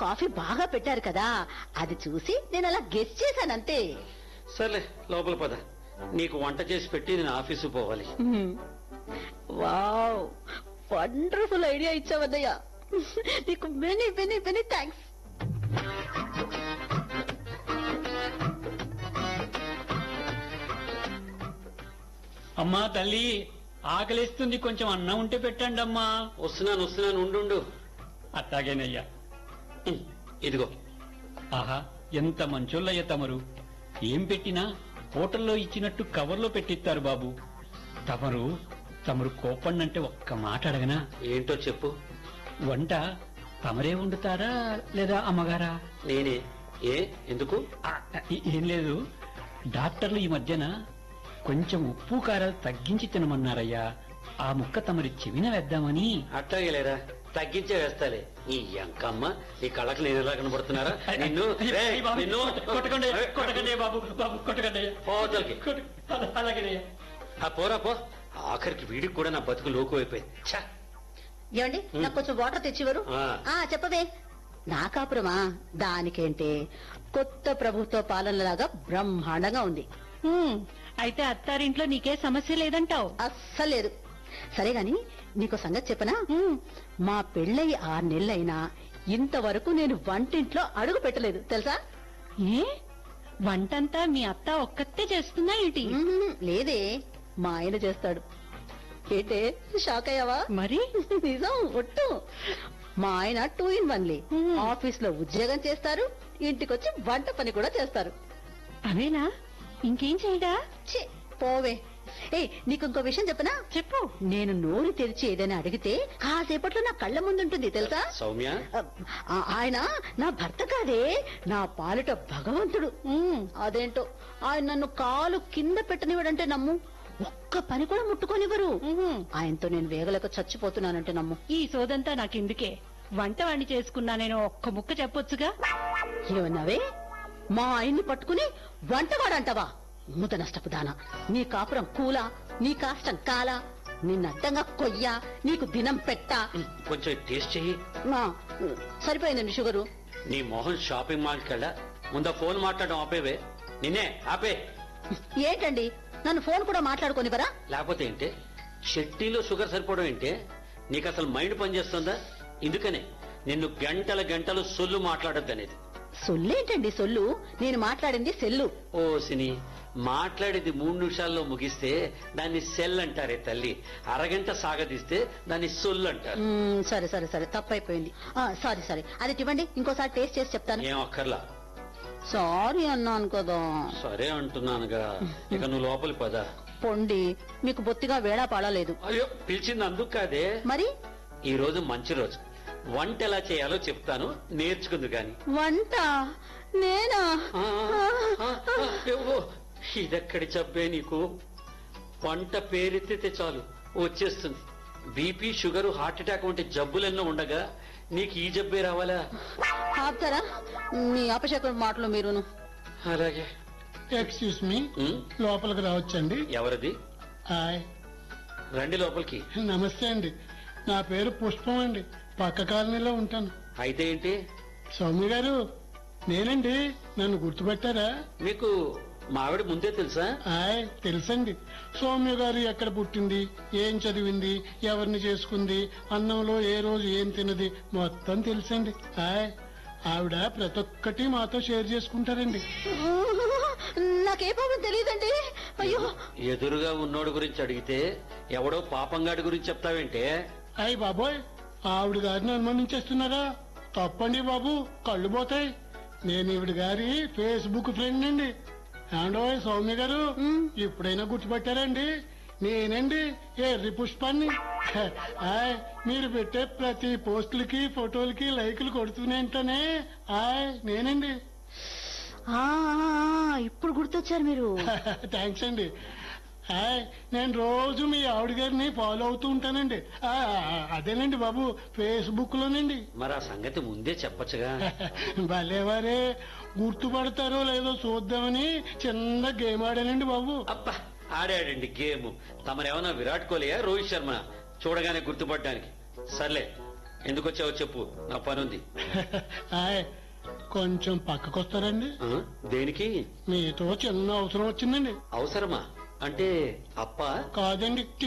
Coffee బాగా పెట్టారు కదా అది చూసి నేను అలా గెస్ చేశానంతే సర్లే లోపల పద నీకు వంట చేసి పెట్టి నేను ఆఫీసు పోవాలి వావ్ వండర్ఫుల్ ఐడియా ఇచ్చావద్దయ్యా నీకు మెనీ మెనీ మెనీ థ్యాంక్స్ అమ్మా తల్లి ఆకలిస్తుంది కొంచెం అన్నం ఉంటే పెట్టండి అమ్మా వస్తున్నాను వస్తున్నాను ఉండు అట్టాగేనయ్యా ఇదిగో ఆహా ఎంత మంచోళ్ళయ్య తమరు ఏం పెట్టినా హోటల్లో ఇచ్చినట్టు కవర్లో పెట్టిస్తారు బాబు తమరు తమరు కోపన్నంటే ఒక్క మాట అడగనా ఏంటో చెప్పు వంట తమరే వండుతారా లేదా అమ్మగారా నేనే ఏ ఎందుకు ఆ, ఏ- ఏం లేదు డాక్టర్లు ఈ మధ్యన కొంచెం ఉప్పు కారాలు తగ్గించి తినమన్నారయ్యా ఆ ముక్క తమరి చెవిన వేద్దామని అట్టాగేలేరా తగ్గించే వేస్తాలే ఈ ఎంకమ్మ ఈ కళ్ళకి నేను ఎలా కనబడుతున్నారా నిన్ను రేయ్, అయ్య బాబు, నిన్ను కొట్ట- కొట్టకండి కొట్టకండి బాబు బాబు కొట్టకండి పోతలకి కొట్ట- అలా- అలాగేనయ్యా ఆ పోరా పో ఆఖరికి వీడికి కూడా నా బతుకు లోకు అయిపోయింది ఛ! ఏమండి నాకు కొంచెం వాటర్ తెచ్చివరు ఆ. ఆ చెప్పవే నా కాపురమా దానికేంటే కొత్త ప్రభుత్వ పాలనలాగా బ్రహ్మాండంగా ఉంది హ్మ్, అయితే అత్తారింట్లో నీకే సమస్య లేదంటావు అస్సలేదు సరే గాని నీకు సంగతి చెప్పనా మా పెళ్ళయి ఆరు నెలలైనా ఇంతవరకు నేను వంటింట్లో అడుగు పెట్టలేదు తెలుసా ఏ వంటంతా మీ అత్త ఒక్కతే చేస్తుందా ఏంటి మ్మ్, లేదే మా ఆయన చేస్తాడు ఏంటే షాక్ అయ్యావా మరి నిజం ఒట్టు మా ఆయన టూ ఇన్ వన్లీ మ్మ్. ఆఫీస్ లో ఉద్యోగం చేస్తారు ఇంటికొచ్చి వంట పని కూడా చేస్తారు అవేనా ఇంకేం చేయడా ఛీ, పోవే ఏ నీకు ఇంకో విషయం చెప్పనా చెప్పు నేను నోరు తెరిచి ఏదైనా అడిగితే కాసేపట్లో నా కళ్ళ ముందుంటుంది తెలుసా సౌమ్య ఆ, ఆయన నా భర్త కాదే నా పాలిట భగవంతుడు ఉమ్, అదేంటో ఆయన నన్ను కాలు కింద పెట్టనివ్వడంటే నమ్ము ఒక్క పని కూడా ముట్టుకోనివ్వరు ఆయనతో నేను వేగలేక చచ్చిపోతున్నానంటే నమ్ము ఈ సోదంతా నాకెందుకే వంట వాణ్ణి చేసుకున్నా నేను ఒక్క ముక్క చెప్పొచ్చుగా ఏమన్నావే మా ఆయన్ని పట్టుకుని వంటవాడంటావా మూత నష్టపు దానా నీ కాపురం కూలా నీ కాష్టం కాలా నిన్నడ్డంగా కొయ్యా నీకు దినం పెట్టా కొంచెం టేస్ట్ చెయ్యి మా, సరిపోయిందండి షుగరు నీ మోహన్ షాపింగ్ మాల్కి వెళ్ళా ముందా ఫోన్ మాట్లాడడం ఆపేవే నిన్నే ఆపే ఏంటండి నన్ను ఫోన్ కూడా మాట్లాడుకోనివరా లేకపోతే ఏంటే షెట్టీలో షుగర్ సరిపోవడం ఏంటే నీకు అసలు మైండ్ పనిచేస్తుందా ఇందుకనే నిన్ను గంటల గంటలు సొల్లు మాట్లాడొద్దు అనేది సొల్లేంటండి సొల్లు నేను మాట్లాడింది సెల్లు ఓ సిని మాట్లాడేది మూడు నిమిషాల్లో ముగిస్తే దాన్ని సెల్ అంటారే తల్లి అరగంట సాగదీస్తే దాన్ని సొల్లు అంటారు మ్మ్, సరే సరే సరే తప్పైపోయింది ఆ, సారీ సారీ అది ఇవ్వండి ఇంకోసారి టేస్ట్ చేసి చెప్తాను ఏం అక్కర్లా సారీ అన్నాను కదా సరే అంటున్నానుగా ఇక నువ్వు లోపలి పద పొండి మీకు బొత్తిగా వేళా పాడలేదు అయ్యో పిలిచింది అందుకు కాదే మరి ఈ రోజు మంచి రోజు వంట ఎలా చేయాలో చెప్తాను నేర్చుకుంది గాని వంట నేనా ఆ, ఆ, ఆ, ఏవో, ఇదెక్కడి జబ్బే నీకు వంట పేరెత్తితే చాలు వచ్చేస్తుంది బీపీ షుగర్ హార్ట్ అటాక్ వంటి జబ్బులెన్నో ఉండగా నీకు ఈ జబ్బే రావాలా ఆపుతారా మీ అపశకుల మాటలు మీరును అలాగే ఎక్స్క్యూస్ మీ ఉమ్, లోపలికి రావచ్చండి ఎవరిది హాయ్ రండి లోపలికి నమస్తే అండి నా పేరు పుష్పం అండి పక్క కాలనీలో ఉంటాను అయితే ఏంటి సౌమ్య గారు నేనండి నన్ను గుర్తుపెట్టారా మీకు మా ఆవిడ ముందే తెలుసా హాయ్ తెలుసండి సౌమ్య గారు ఎక్కడ పుట్టింది ఏం చదివింది ఎవరిని చేసుకుంది అన్నంలో ఏ రోజు ఏం తినది మొత్తం తెలుసండి హాయ్ ఆవిడ ప్రతి ఒక్కటి మాతో షేర్ చేసుకుంటారండి నాకే పాపం తెలియదండి అయ్యో ఎదురుగా ఉన్నోడు గురించి అడిగితే ఎవడో పాపంగాడి గురించి చెప్తావేంటే అయ్యి బాబోయ్ ఆవిడ గారిని అనుమానించేస్తున్నారా తప్పండి బాబు కళ్ళు పోతాయి నేను ఈవిడ గారి ఫేస్బుక్ ఫ్రెండ్ అండి ఏమండోయ్ సౌమ్య గారు ఇప్పుడైనా గుర్తుపట్టారండి నేనండి ఎర్రి పుష్పాన్ని హ, ఆయ్ మీరు పెట్టే ప్రతి పోస్టులకి ఫోటోలకి లైకులు కొడుతూనే ఉంటానే ఆయ్ నేనండి ఆ, ఆ, ఇప్పుడు గుర్తొచ్చారు మీరు థ్యాంక్స్ అండి హాయ్ నేను రోజు మీ ఆవిడ గారిని ఫాలో అవుతూ ఉంటానండి ఆ, అదేనండి బాబు ఫేస్బుక్ లోనండి మరి ఆ సంగతి ముందే చెప్పచ్చుగా భలేవారే గుర్తుపడతారో లేదో చూద్దామని చిన్న గేమ్ ఆడానండి బాబు అబ్బా ఆడాడండి గేమ్ తమరేమన్నా విరాట్ కోహ్లీయా రోహిత్ శర్మ చూడగానే గుర్తుపడడానికి సర్లే ఎందుకు వచ్చావో చెప్పు నా పనుంది హాయ్ కొంచెం పక్కకొస్తారండి ఆ? దేనికి మీతో చిన్న అవసరం వచ్చిందండి అవసరమా అంటే అప్ప కాదండి